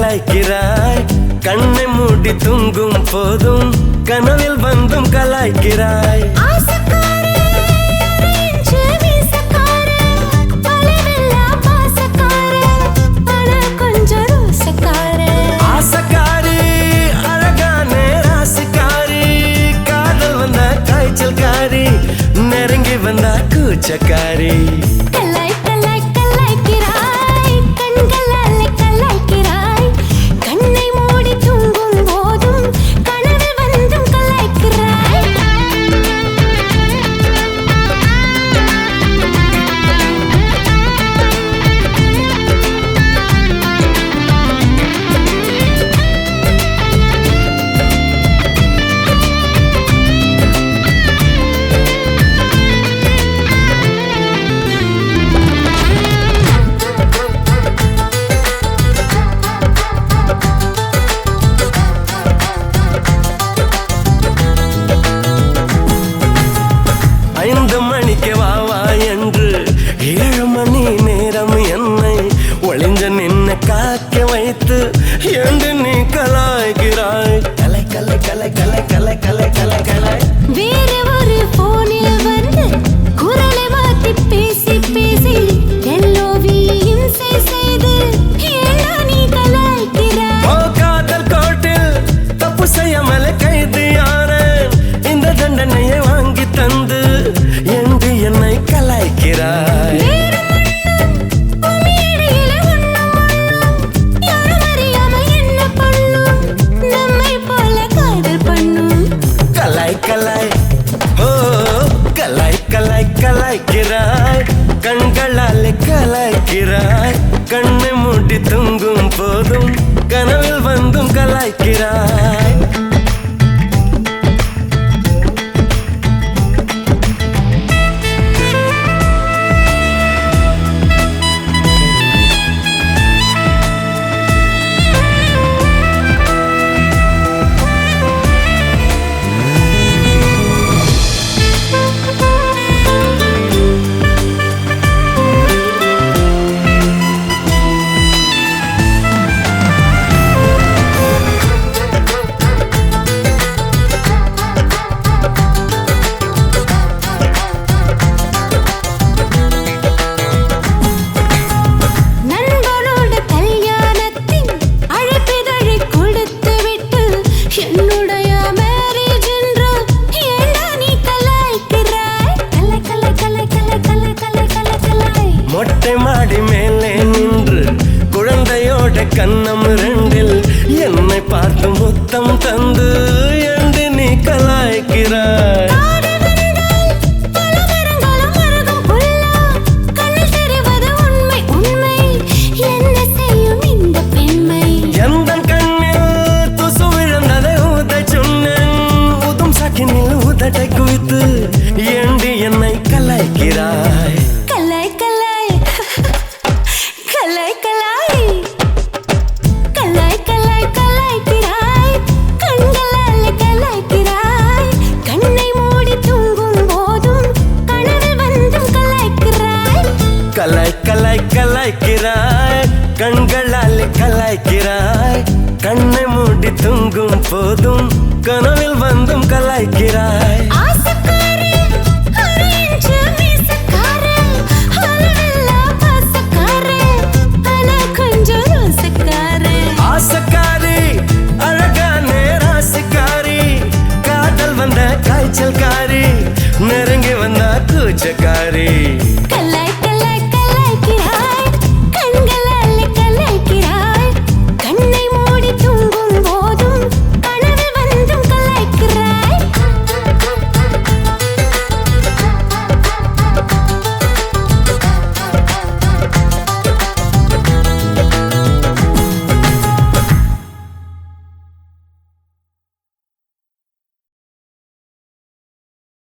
கலாய்க்கிறாய் கண்ணை மூடி தூங்கும் போதும் கனவில் வந்தும் கலாய்க்கிறாய் ஆசக்காரே அரேஞ்சு மீசக்காரே பலவில்லா பாசக்காரே ஆனா கொஞ்சம் ரோசக்காரே ஆசக்காரி அழகான ராசிக்காரி காதல் வந்த காய்ச்சல்காரி நெருங்கி வந்த கூச்சக்காரி கலாய் கலாய் கலாய்க்கிறாய் கண்களாலே கலாய்க்கிறாய் கண்ணை மூடி தூங்கும் போதும் கனவில் வந்தும் கலாய்க்கிறாய் ஐந்து மணிக்கு வா வா என்று ஏழு மணி நேரம் என்னை ஒளிஞ்ச நின்ன காக்க வைத்து என்று நீ கலாய்கிறாய் கலை கலை கலை கலை கலை கலை கலை கலை வேறு ஒரு போனில் வந்து குரலை மாத்தி பேசி பேசி எல்லோவி இம்சை செய்து ஏண்டா நீ கலாய்க்கிறாய் ஓ காதல் கோட்டில் தப்பு செய்யாமல் கைதியான இந்த தண்டனையை வாங்கி தந்து என்று என்னை கலாய்க்கிறாய் வேறு மண்ணும் பூமியடியிலே உண்ணும் மண்ணும் யாரும் அறியாமல் என்ன பண்ணும் நம்மை போல காதல் பண்ணும் கலாய் கலாய் ஓ கலாய் கலாய் கலாய்க்கிறாய் கண்களால் கலாய்க்கிறாய் கண்ணை மூடி தூங்கும் போதும் கனவில் வந்தும் கலாய்க்கிறாய் நண்பனோட கல்யாணத்தின் அழைப்பிதழை கொடுத்து விட்டு என்னுடைய மேரேஜ் என்று ஏண்டா நீ கலாய்க்கிறாய் கலை கலை கலை கலை கலை கலை கலை கலை மொட்டை மாடி மேலே நின்று குழந்தையோட கண்ணம் ரெண்டில் என்னை பார்த்து முத்தம் தந்து என்று நீ கலாய்க்கிறாய் காடு வந்தால் பல மரங்களும் மருகும் புல்லா கண்ணில் தெரிவது உண்மை உண்மை என்ன செய்யும் இந்த பெண்மை எந்த கண்ணில் துசு விழுந்ததை ஊத சொன்னேன் ஊதும் சாக்கினில் ஊதட்டை குவித்து ஏண்டி என்னை கலாய்க்கிறாய் கலாய் கலாய் கலாய் கலாய் கலாய் கலாய் கலாய்க்கிறாய் கண்களால் கலாய்க்கிறாய் கண்ணை மூடி தூங்கும் போதும் கனவில் வந்தும் கலாய்க்கிறாய் கலாய் கலாய் கலாய்க்கிறாய் கண்களால் கலாய்க்கிறாய் கண்ணை மூடி தூங்கும் போதும் கனவில் வந்தும் கலாய்க்கிறாய் ஆசக்காரே அரேஞ்சு மீசக்காரே அளவில்லா பாசக்காரே ஆனா கொஞ்சம் ரோசக்காரே ஆசக்காரி அழகான ராசிக்காரி காதல் வந்த காய்ச்சல்காரி நெருங்கி வந்த கூச்சக்காரி